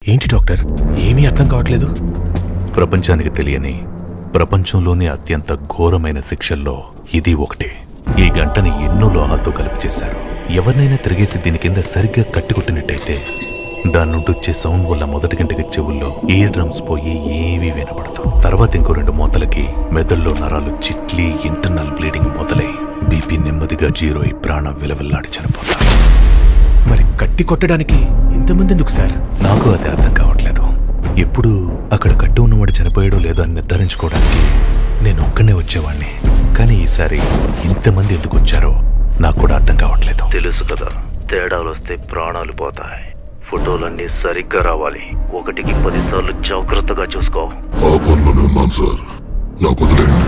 ఏంటి డాక్టర్ ఏమీ అర్థం కావట్లేదు ప్రపంచానికి తెలియని ప్రపంచంలోనే అత్యంత ఘోరమైన శిక్షల్లో ఇది ఒకటి ఈ గంటని ఎన్నో లోహాలతో కలిపి చేశారు ఎవరినైనా తిరిగేసి దీని కింద సరిగ్గా కట్టికొట్టినట్టయితే దాని నుండి వచ్చే సౌండ్ వల్ల మొదటి గంటకి చెవుల్లో ఇయర్ డ్రమ్స్ పోయి ఏమీ వినపడదు తర్వాత ఇంకో రెండు మూతలకి మెదడులో నరాలు చిట్లి ఇంటర్నల్ బ్లీడింగ్ మొదలై బీపీ నెమ్మదిగా జీరో అయి ప్రాణం విలవిల్లాడి చనిపోతారు మరి కట్టి కొట్టడానికి ఇంతమంది ఎందుకు సార్ నాకు అది అర్థం కావట్లేదు ఎప్పుడు అక్కడ కట్టు ఉన్నవాడు చనిపోయాడో లేదో అని నిర్ధారించుకోవడానికి నేను ఒక్కనే వచ్చేవాడిని కానీ ఈసారి ఇంతమంది ఎందుకు వచ్చారో నాకు కూడా అర్థం కావట్లేదు తెలుసు కదా తేడాలు వస్తే ప్రాణాలు పోతాయి ఫోటోలన్నీ సరిగ్గా రావాలి ఒకటికి పదిసార్లు జాగ్రత్తగా చూసుకో ఆ పనిలోనే ఉన్నాను సార్ నాకు వదిలేండి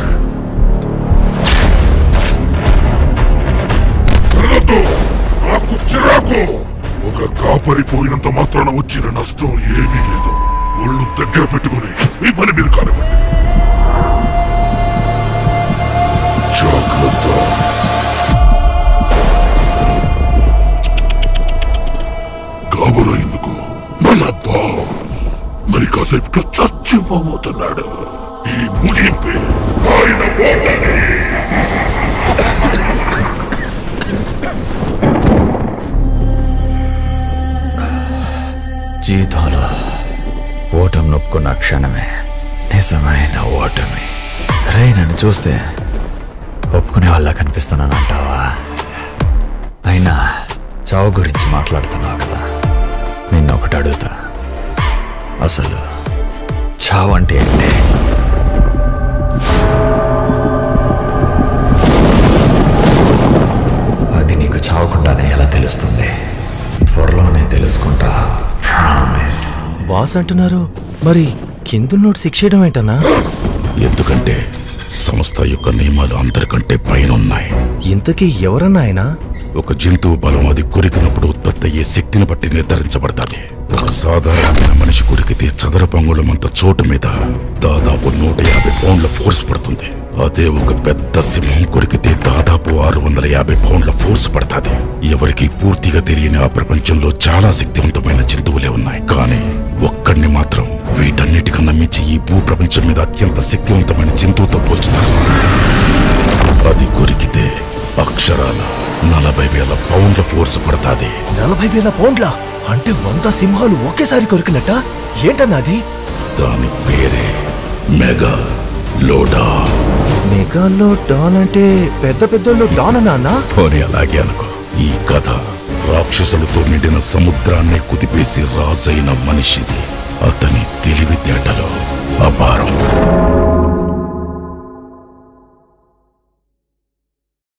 వెళ్ళొద్దు! నాకు చిరాకు ఒక కాపరి పోయినంత మాత్రాన వచ్చిన నష్టం ఏమీ లేదు ఒళ్ళు దగ్గర పెట్టుకుని మీ పని మీరు కానివ్వండి జాగ్రత్త కాబోలో ఎందుకు మన బాస్ మరి కాసేపు చచ్చిపోబోతున్నాడు ఈ ముగింపే ఆయన ఓటమి జీవితంలో ఓటమి నొప్పుకున్న క్షణమే నిజమైన ఓటమి రే నన్ను చూస్తే ఒప్పుకునే వాళ్ళ కనిపిస్తున్నాను అంటావా అయినా చావు గురించి మాట్లాడుతున్నావు కదా నిన్నొకటి అడుగుతా అసలు చావు అంటే ఏంటి అది నీకు చావకుండానే ఎలా తెలుస్తుంది త్వరలోనే తెలుసుకుంటా ప్రామిస్ బాస్ అంటున్నారు మరి కిందున్నోడు శిక్ష చేయడం ఏంటన్నా ఎందుకంటే సంస్థ యొక్క నియమాలు అందరికంటే పైన ఉన్నాయి ఇంతకీ ఎవరన్నా ఆయన ఒక జంతువు బలం అది కొరికినప్పుడు ఉత్పత్తి అయ్యే శక్తిని బట్టి నిర్ధారించబడతాది ఒక సాధారణమైన మనిషి కొరికితే చదరపు అంగుళమంత చోటు మీద దాదాపు నూట యాభై పౌండ్ల ఫోర్స్ పడుతుంది అదే ఒక పెద్ద సింహం కొరికితే దాదాపు ఆరు వందల యాభై పౌండ్ల ఫోర్స్ పడుతుంది ఎవరికి పూర్తిగా తెలియని ఆ ప్రపంచంలో చాలా శక్తివంతమైన జంతువులే ఉన్నాయి కానీ ఒక్కడిని మాత్రం వీటన్నిటికన్నా మించి ఈ భూ ప్రపంచం మీద అత్యంత శక్తివంతమైన జంతువుతో పోల్చుతారు అది కొరికితే అక్షరాల నలభై వేల పౌండ్ల ఫోర్స్ పడతాది నలభై వేల పౌండ్ల అంటే వంద సింహాలు ఒకేసారి కొరికినట్ట ఏంటన్నా అది దాని పేరే మెగా లోడా మెగాలో డాన్ అంటే పెద్ద పెద్దోళ్ళు డాన్ అన్నా అన్నా పోనీ అలాగే అనుకో ఈ కథ రాక్షసులతో నిండిన సముద్రాన్ని కుదిపేసి రాజైన మనిషిది అతని